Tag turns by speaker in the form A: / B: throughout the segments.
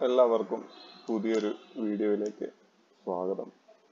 A: എല്ലാവർക്കും പുതിയൊരു വീഡിയോയിലേക്ക് സ്വാഗതം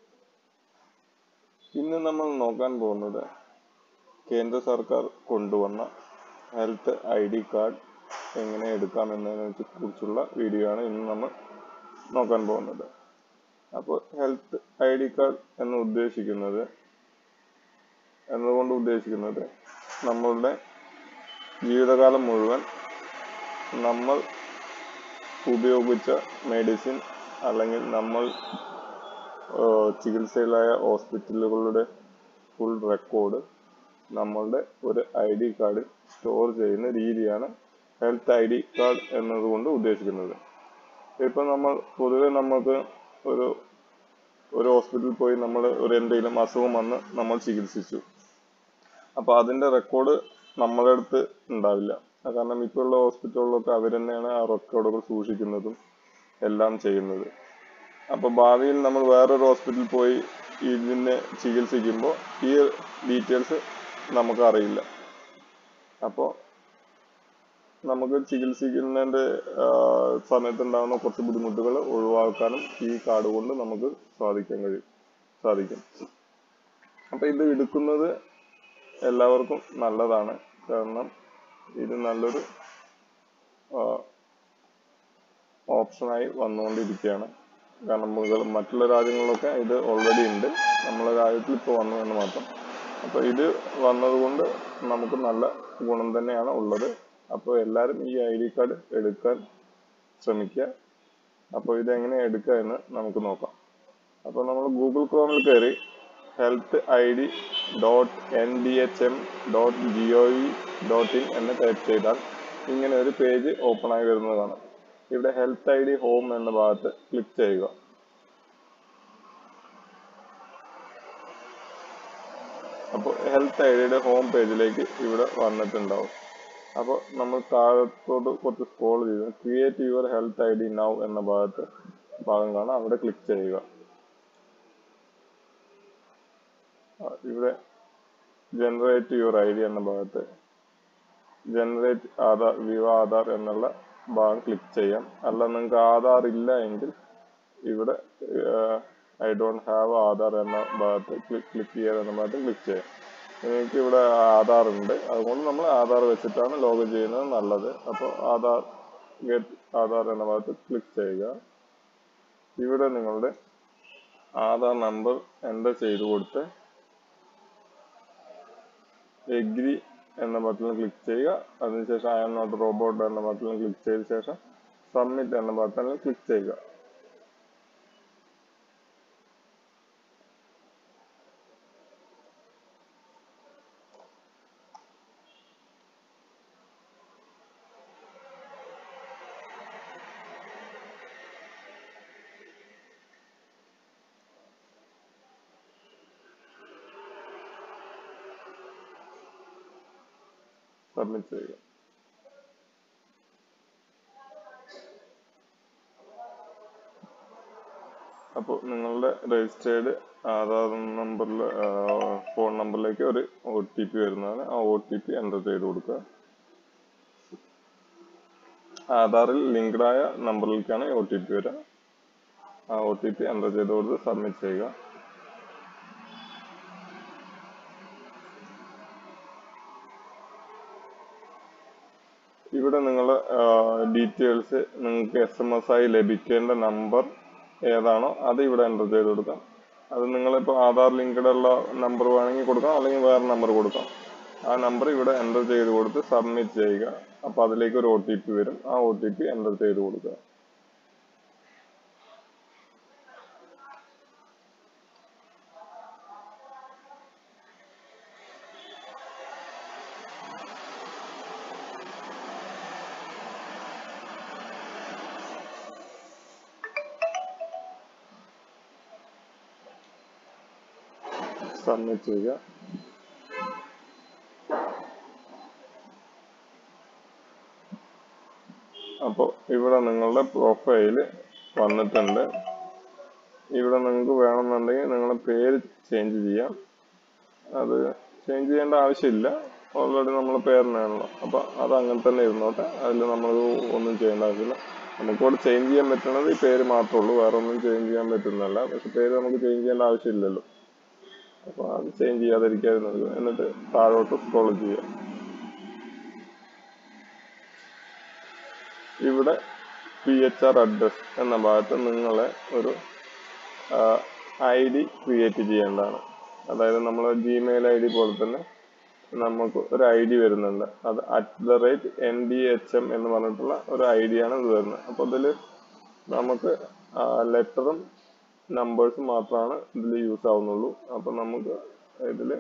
A: ഇന്ന് നമ്മൾ നോക്കാൻ പോകുന്നത് കേന്ദ്ര സർക്കാർ കൊണ്ടുവന്ന ഹെൽത്ത് ഐ ഡി കാർഡ് എങ്ങനെ എടുക്കാം എന്നതിനെ കുറിച്ചുള്ള വീഡിയോ ആണ് ഇന്ന് നമ്മൾ നോക്കാൻ പോകുന്നത് അപ്പോൾ ഹെൽത്ത് ഐ ഡി കാർഡ് എന്ന് ഉദ്ദേശിക്കുന്നത് എന്നതുകൊണ്ട് ഉദ്ദേശിക്കുന്നത് നമ്മളുടെ ജീവിതകാലം മുഴുവൻ നമ്മൾ ഉപയോഗിച്ച മെഡിസിൻ അല്ലെങ്കിൽ നമ്മൾ ഏഹ്, ചികിത്സയിലായ ഹോസ്പിറ്റലുകളുടെ ഫുൾ റെക്കോർഡ് നമ്മളുടെ ഒരു ഐ ഡി കാർഡിൽ സ്റ്റോർ ചെയ്യുന്ന രീതിയാണ് ഹെൽത്ത് ഐ ഡി കാർഡ് എന്നതുകൊണ്ട് ഉദ്ദേശിക്കുന്നത് ഇപ്പം നമ്മൾ പൊതുവെ നമുക്ക് ഒരു ഒരു ഹോസ്പിറ്റലിൽ പോയി നമ്മൾ ഒരു എന്തെങ്കിലും അസുഖം വന്ന് നമ്മൾ ചികിത്സിച്ചു അപ്പോൾ അതിൻ്റെ റെക്കോർഡ് നമ്മുടെ അടുത്ത് ഉണ്ടാവില്ല അത് കാരണം ഇപ്പോൾ ഉള്ള ഹോസ്പിറ്റലുകളിലൊക്കെ അവർ തന്നെയാണ് ആ റെക്കോർഡുകൾ സൂക്ഷിക്കുന്നതും എല്ലാം ചെയ്യുന്നത് അപ്പോൾ ഭാവിയിൽ നമ്മൾ വേറൊരു ഹോസ്പിറ്റലിൽ പോയി ഇതിനെ ചികിത്സിക്കുമ്പോൾ ഈ ഡീറ്റെയിൽസ് നമുക്ക് അറിയില്ല അപ്പോൾ നമുക്ക് ചികിത്സിക്കുന്നതിൻ്റെ സമയത്തുണ്ടാകുന്ന കുറച്ച് ബുദ്ധിമുട്ടുകൾ ഒഴിവാക്കാനും ഈ കാർഡ് കൊണ്ട് നമുക്ക് സാധിക്കാൻ കഴിയും സാധിക്കും അപ്പോൾ ഇത് എടുക്കുന്നത് എല്ലാവർക്കും നല്ലതാണ് കാരണം ഇത് നല്ലൊരു ഓപ്ഷനായി വന്നുകൊണ്ടിരിക്കുകയാണ് കാരണം മുകൾ മറ്റുള്ള രാജ്യങ്ങളിലൊക്കെ ഇത് ഓൾറെഡി ഉണ്ട് നമ്മളെ രാജ്യത്തിൽ ഇപ്പോൾ വന്നു എന്ന് മാത്രം അപ്പോൾ ഇത് വന്നതുകൊണ്ട് നമുക്ക് നല്ല ഗുണം തന്നെയാണ് ഉള്ളത് അപ്പോൾ എല്ലാവരും ഈ ഐ ഡി കാർഡ് എടുക്കാൻ ശ്രമിക്കുക അപ്പോൾ ഇതെങ്ങനെ എടുക്കുക എന്ന് നമുക്ക് നോക്കാം അപ്പോൾ നമ്മൾ ഗൂഗിൾ ക്രോമിൽ കയറി health I D dot N D H M dot G O E dot in എന്ന് ടൈപ്പ് ചെയ്താൽ ഇങ്ങനെ ഒരു പേജ് ഓപ്പൺ ആയി വരുന്നതാണ് ഇവിടെ ഹെൽത്ത് ഐ ഡി ഹോം എന്ന ഭാഗത്ത് ക്ലിക്ക് ചെയ്യുക അപ്പോൾ ഹെൽത്ത് ഐ ഡിയുടെ ഹോം പേജിലേക്ക് ഇവിടെ വന്നിട്ടുണ്ടാവും അപ്പോൾ നമ്മൾ താഴത്തോട്ട് കുറച്ച് സ്ക്രോൾ ചെയ്ത് create your health I D now എന്ന ഭാഗത്ത് ഭാഗം കാണാം അവിടെ ക്ലിക്ക് ചെയ്യുക ആ, ഇവിടെ ജനറേറ്റ് യുവർ ഐ ഡി എന്ന ഭാഗത്ത് ജനറേറ്റ് ആധാർ വിവ ആധാർ എന്നുള്ള ഭാഗം ക്ലിക്ക് ചെയ്യാം അല്ല നിങ്ങൾക്ക് ആധാർ ഇല്ല എങ്കിൽ ഇവിടെ ഐ ഡോണ്ട് ഹാവ് ആധാർ എന്ന ഭാഗത്ത് ക്ലിക്ക് ക്ലിക്ക് ചെയ്യാൻ എന്ന ഭാഗത്ത് ക്ലിക്ക് ചെയ്യാം എനിക്ക് ഇവിടെ ആധാർ ഉണ്ട് അതുകൊണ്ട് നമ്മൾ ആധാർ വെച്ചിട്ടാണ് ലോഗിൻ ചെയ്യുന്നത് നല്ലത് അപ്പോൾ ആധാർ ഗെറ്റ് ആധാർ എന്ന ഭാഗത്ത് ക്ലിക്ക് ചെയ്യുക ഇവിടെ നിങ്ങളുടെ ആധാർ നമ്പർ എൻ്റർ ചെയ്ത് കൊടുത്ത് എഗ്രി എന്ന ബട്ടണിൽ ക്ലിക്ക് ചെയ്യുക അതിനുശേഷം ഐ എം നോട്ട് റോബോട്ട് എന്ന ബട്ടണിൽ ക്ലിക്ക് ചെയ്ത ശേഷം സബ്മിറ്റ് എന്ന ബട്ടണിൽ ക്ലിക്ക് ചെയ്യുക സബ്മിറ്റ് ചെയ്യുക അപ്പോൾ നിങ്ങളുടെ രജിസ്റ്റേർഡ് ആധാർ നമ്പറിൽ ഫോൺ നമ്പറിലേക്ക് ഒരു ഒ ടി പി വരുന്നതാണ് ആ ഒ ടി പി എൻ്റർ ചെയ്ത് കൊടുക്കുക ആധാറിൽ ലിങ്ക്ഡ് ആയ നമ്പറിലേക്കാണ് ഒ ടി പി വരിക ആ ഒ ടി പി എൻ്റർ ചെയ്ത് കൊടുത്ത് സബ്മിറ്റ് ചെയ്യുക ഇവിടെ നിങ്ങൾ ഡീറ്റെയിൽസ് നിങ്ങൾക്ക് എസ് എം എസ് ആയി ലഭിക്കേണ്ട നമ്പർ ഏതാണോ അത് ഇവിടെ എൻ്റർ ചെയ്ത് കൊടുക്കാം അത് നിങ്ങളിപ്പോൾ ആധാർ ലിങ്ക്ഡ് ഉള്ള നമ്പർ വേണമെങ്കിൽ കൊടുക്കാം അല്ലെങ്കിൽ വേറെ നമ്പർ കൊടുക്കാം ആ നമ്പർ ഇവിടെ എൻ്റർ ചെയ്ത് കൊടുത്ത് സബ്മിറ്റ് ചെയ്യുക അപ്പോൾ അതിലേക്ക് ഒരു ഒ ടി പി വരും ആ ഒ ടി പി എൻ്റർ ചെയ്ത് കൊടുക്കുക സബ്മിറ്റ് ചെയ്യുക അപ്പോൾ ഇവിടെ നിങ്ങളുടെ പ്രൊഫൈല് വന്നിട്ടുണ്ട് ഇവിടെ നിങ്ങൾക്ക് വേണമെന്നുണ്ടെങ്കിൽ നിങ്ങളുടെ പേര് ചേഞ്ച് ചെയ്യാം അത് ചേഞ്ച് ചെയ്യേണ്ട ആവശ്യമില്ല ഓൾറെഡി നമ്മളെ പേരിനാണല്ലോ അപ്പോൾ അത് അങ്ങനെ തന്നെ ഇരുന്നോട്ടെ അതിൽ നമ്മൾ ഒന്നും ചെയ്യേണ്ട ആവശ്യമില്ല നമുക്കിവിടെ ചേഞ്ച് ചെയ്യാൻ പറ്റുന്നത് ഈ പേര് മാത്രമേ ഉള്ളൂ വേറെ ഒന്നും ചേഞ്ച് ചെയ്യാൻ പറ്റുന്നല്ല പക്ഷെ പേര് നമുക്ക് ചേഞ്ച് ചെയ്യേണ്ട ആവശ്യമില്ലല്ലോ അപ്പോൾ അത് ചേഞ്ച് ചെയ്യാതിരിക്കാതിരുന്നത് എന്നിട്ട് താഴോട്ട് സ്ക്രോൾ ചെയ്യുക ഇവിടെ പി എച്ച് ആർ അഡ്രസ് എന്ന ഭാഗത്ത് നിങ്ങളെ ഒരു ഐ ഡി ക്രിയേറ്റ് ചെയ്യേണ്ടതാണ് അതായത് നമ്മൾ ജിമെയിൽ ഐ ഡി പോലെ തന്നെ നമുക്ക് ഒരു ഐ ഡി വരുന്നുണ്ട് അത് at the rate N D H M എന്ന് പറഞ്ഞിട്ടുള്ള ഒരു ഐ ഡി ആണ് ഇത് വരുന്നത് അപ്പോൾ ഇതിൽ നമുക്ക് ലെറ്ററും നമ്പേഴ്സും മാത്രമാണ് ഇതിൽ യൂസ് ആവുന്നുള്ളൂ അപ്പോൾ നമുക്ക് ഇതിൽ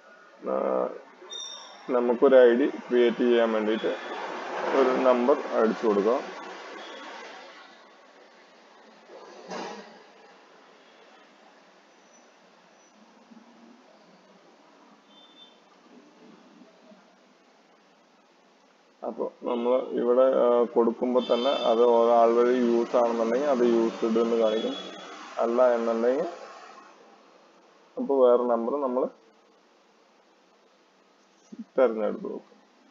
A: നമുക്കൊരു ഐ ഡി ക്രിയേറ്റ് ചെയ്യാൻ വേണ്ടിയിട്ട് ഒരു നമ്പർ അടിച്ചു കൊടുക്കാം അപ്പോൾ നമ്മൾ ഇവിടെ കൊടുക്കുമ്പോൾ തന്നെ അത് ഒരാൾ വഴി യൂസ് ആണെന്നുണ്ടെങ്കിൽ അത് യൂസ്ഡ് എന്ന് കാണിക്കും അല്ല എന്നുണ്ടെങ്കിൽ അപ്പോൾ വേറെ നമ്പർ നമ്മൾ തിരഞ്ഞെടുത്ത് നോക്കും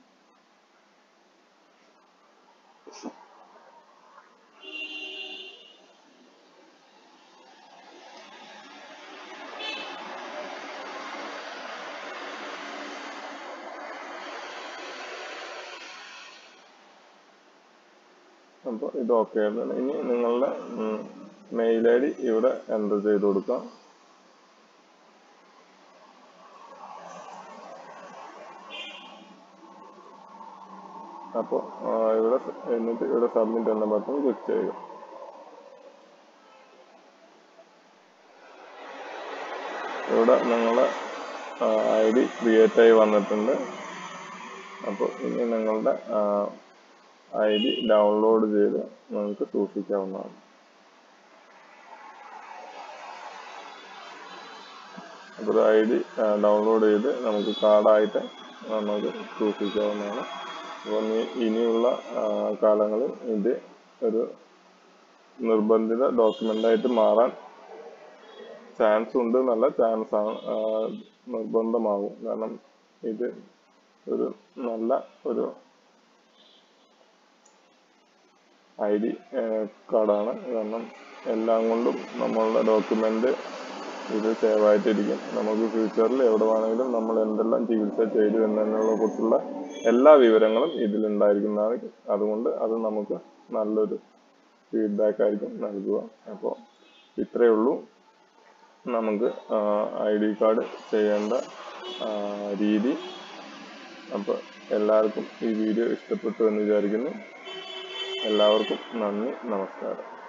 A: അപ്പോൾ ഇത് ഓക്കെ ആയിരുന്നു ഇനി നിങ്ങളുടെ മെയിൽ ഐ ഡി ഇവിടെ എൻ്റർ ചെയ്ത് കൊടുക്കാം അപ്പോൾ ഇവിടെ എന്നിട്ട് ഇവിടെ സബ്മിറ്റ് എന്ന ബട്ടൺ ക്ലിക്ക് ചെയ്യുക ഇവിടെ നിങ്ങളുടെ ഐ ഡി ക്രിയേറ്റ് ആയി വന്നിട്ടുണ്ട് അപ്പോൾ ഇനി നിങ്ങളുടെ ഐ ഡി ഡൗൺലോഡ് ചെയ്ത് നിങ്ങൾക്ക് സൂക്ഷിക്കാവുന്നതാണ് അപ്പോൾ ഐ ഡി ഡൗൺലോഡ് ചെയ്ത് നമുക്ക് കാർഡായിട്ട് നമുക്ക് സൂക്ഷിക്കാവുന്നതാണ് അപ്പോൾ ഇനിയുള്ള കാലങ്ങളിൽ ഇത് ഒരു നിർബന്ധിത ഡോക്യുമെൻ്റായിട്ട് മാറാൻ ചാൻസ് ഉണ്ട് എന്നല്ല ചാൻസ് ആണ് നിർബന്ധമാകും കാരണം ഇത് ഒരു നല്ല ഒരു ഐ ഡി കാർഡാണ് കാരണം എല്ലാം കൊണ്ടും നമ്മളുടെ ഡോക്യുമെൻ്റ് ഇത് സേവ് ആയിട്ടിരിക്കും നമുക്ക് ഫ്യൂച്ചറിൽ എവിടെ വേണമെങ്കിലും നമ്മൾ എന്തെല്ലാം ചികിത്സ ചെയ്തു എന്നതിനെ കുറിച്ചുള്ള എല്ലാ വിവരങ്ങളും ഇതിലുണ്ടായിരിക്കുന്നതാണ് അതുകൊണ്ട് അത് നമുക്ക് നല്ലൊരു ഫീഡ്ബാക്ക് ആയിരിക്കും നൽകുക അപ്പോൾ ഇത്രയേ ഉള്ളൂ നമുക്ക് ഐ ഡി കാർഡ് ചെയ്യേണ്ട രീതി അപ്പോൾ എല്ലാവർക്കും ഈ വീഡിയോ ഇഷ്ടപ്പെട്ടു എന്ന് വിചാരിക്കുന്നു എല്ലാവർക്കും നന്ദി നമസ്കാരം